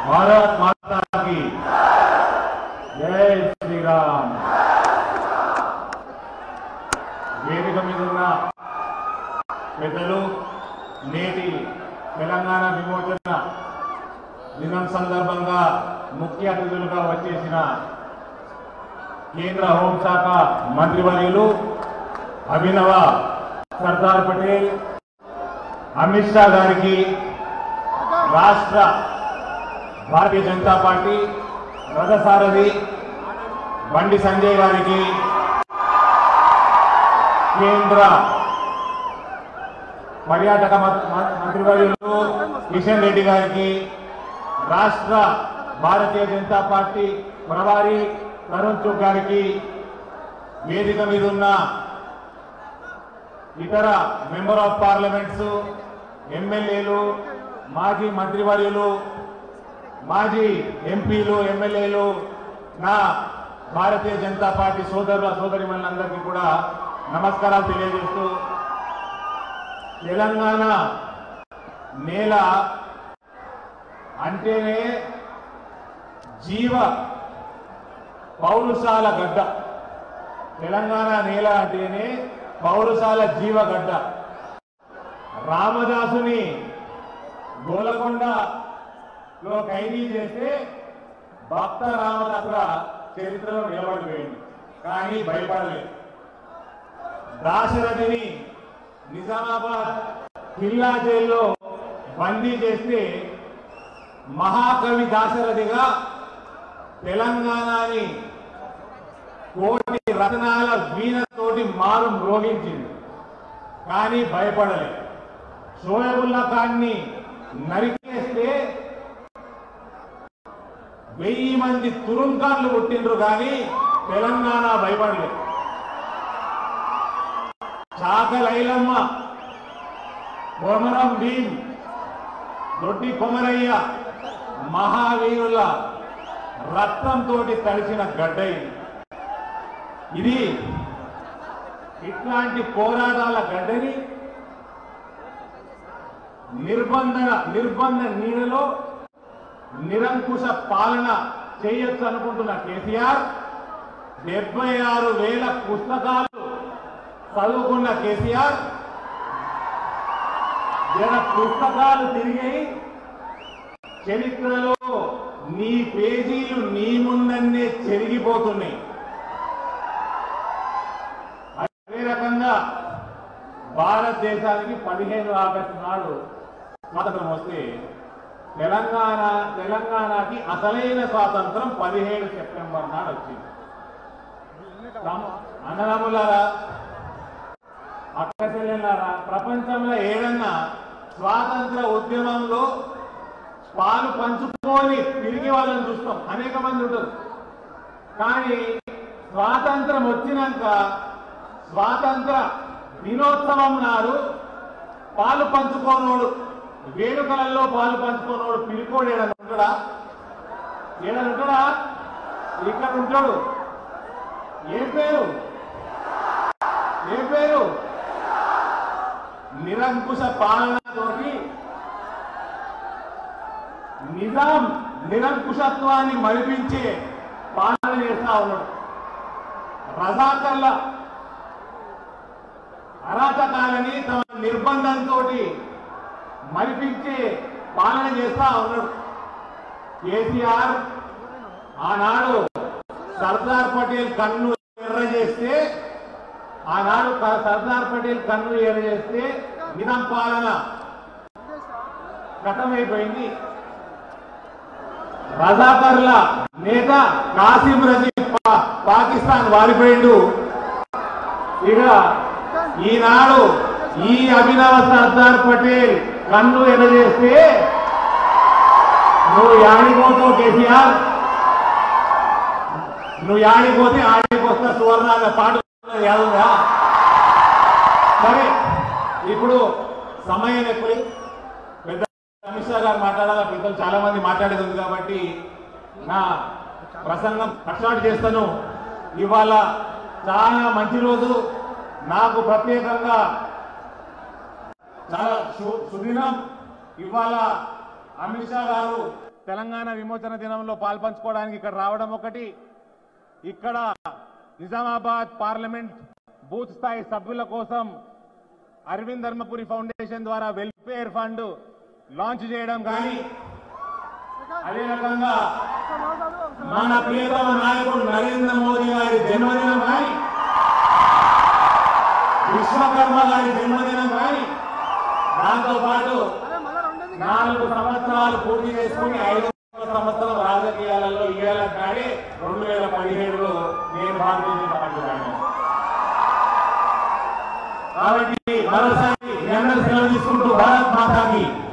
భారత్ మాతాకి జై శ్రీరామ్ వేదిక మీద ఉన్న పెద్దలు నేటి తెలంగాణ విమోచన దినం సందర్భంగా ముఖ్య అతిథులుగా వచ్చేసిన కేంద్ర హోంశాఖ మంత్రివర్యులు అభినవ సర్దార్ పటేల్ అమిత్ షా గారికి రాష్ట్ర భారతీయ జనతా పార్టీ రథసారథి బండి సంజయ్ గారికి కేంద్ర పర్యాటక మం- మం- మంత్రివర్యులు కిషన్ రెడ్డి గారికి రాష్ట్ర భారతీయ జనతా పార్టీ ప్రభారి తరుణ్ చుక్ గారికి వేదిక మీద ఉన్న ఇతర మెంబర్ ఆఫ్ పార్లమెంట్స్ ఎమ్మెల్యేలు మాజీ మంత్రివర్యులు మాజీ ఎంపీలు ఎమ్మెల్యేలు నా భారతీయ జనతా పార్టీ సోదరుల సోదరిమణులందరికీ కూడా నమస్కారాలు తెలియజేస్తూ తెలంగాణ నేల అంటేనే జీవ పౌరుషాల గడ్డ తెలంగాణ నేల అంటేనే పౌరుషాల జీవగడ్డ రామదాసుని గోలకొండలో ఖైదీ చేస్తే భక్త రామదాసుల చరిత్రలో నిలబడిపోయింది కానీ భయపడలేదు దాశరథిని నిజామాబాద్ కిల్లా జైల్లో బందీ చేస్తే మహాకవి దాశరథిగా తెలంగాణని కోటి రతనాల వీణతోటి మారు మ్రోగించింది కానీ భయపడలే షోయబుల్లా ఖాన్ని నరికేస్తే వెయ్యి మంది తురుంకాన్లు పుట్టిండ్రు కానీ తెలంగాణ భయపడలేదు చాకలైలమ్మ కొమరం భీం దొడ్డి కొమరయ్య మహావీరుల రక్తంతో తడిసిన గడ్డ ఇది ఇది ఇట్లాంటి పోరాటాల గడ్డని నిర్బంధన నిర్బంధ నీడలో నిరంకుశ పాలన చేయొచ్చు అనుకుంటున్న కేసీఆర్ డెబ్బై ఆరు వేల పుస్తకాలు చదువుకున్న కేసీఆర్ జర పుస్తకాలు తిరిగి చరిత్రలో నీ పేజీలు నీ ముందన్నే చెరిగిపోతున్నాయి అదే రకంగా భారతదేశానికి పదిహేను ఆగస్టు నాడు స్వాతంత్రం వస్తే తెలంగాణ తెలంగాణకి అసలైన స్వాతంత్రం పదిహేడు సెప్టెంబర్ నాడు వచ్చింది తమ- అన్నదమ్ములారా అక్క చెల్లెలారా ప్రపంచంలో ఏదన్నా స్వాతంత్ర ఉద్యమంలో పాలు పంచుకొని తిరిగి వాళ్ళని చూస్తాం అనేక మంది ఉంటారు కానీ స్వాతంత్రం వచ్చినాక స్వాతంత్ర దినోత్సవం నాడు పాలు పంచుకోనోడు వేడుకలలో పాలు పంచుకోనోడు పిలికోడు ఏడని ఉంటాడా ఏడని ఉంటాడా ఇక్కడ ఉంటాడు ఏ పేరు ఏ పేరు నిరంకుశ పాలనతోటి నిజాం నిరంకుశత్వాన్ని మరిపించే పాలన చేస్తా ఉన్నాడు రజాకర్ల అరాచకాలని తమ నిర్బంధంతో మరిపించే పాలన చేస్తా ఉన్నాడు కేసీఆర్ ఆనాడు సర్దార్ పటేల్ కన్ను ఎర్ర చేస్తే ఆనాడు క- సర్దార్ పటేల్ కన్ను ఎర్ర చేస్తే నిజాం పాలన గతమైపోయింది రజాకర్ల నేత కాసిం రజీద్ పా- పాకిస్తాన్ వారిపోయిండు ఇక ఈనాడు ఈ అభినవ సర్దార్ పటేల్ కన్ను ఎనజేస్తే నువ్వు యాడిపోతావు కేసీఆర్ నువ్వు యాడిపోతే ఆడిపోతా సువర్ణ అనే పాట ఉన్నది యాదుందా సరే ఇప్పుడు సమయం ఎక్కువ పెద్ద అమిత్ షా గారు మాట్లాడాలా పెద్దలు చాలా మంది మాట్లాడేది ఉంది కాబట్టి నా ప్రసంగం కట్సాట్ చేస్తాను ఇవాళ చాలా మంచి రోజు నాకు ప్రత్యేకంగా చాలా శు- సుదినం ఇవాళ అమిత్ షా గారు తెలంగాణ విమోచన దినంలో పాల్పంచుకోవడానికి ఇక్కడ రావడం ఒకటి ఇక్కడ నిజామాబాద్ పార్లమెంట్ బూత్ స్థాయి సభ్యుల కోసం అరవింద్ ధర్మపురి ఫౌండేషన్ ద్వారా వెల్ఫేర్ ఫండ్ లాంచ్ చేయడం కానీ అదే రకంగా మన ప్రియతమ నాయకుడు నరేంద్ర మోదీ గారి జన్మదినం కానీ విశ్వకర్మ గారి జన్మదినం కానీ దాంతో పాటు నాలుగు సంవత్సరాలు పూర్తి చేసుకుని ఐదు సంవత్సరం రాజకీయాలలో ఇయ్యాల కానీ రెండు వేల పదిహేడులో నేను భారతీయ జనతా పార్టీ రాను. కాబట్టి మరోసారి మీ అందరూ సెలవు తీసుకుంటూ భారత్ మాతాకి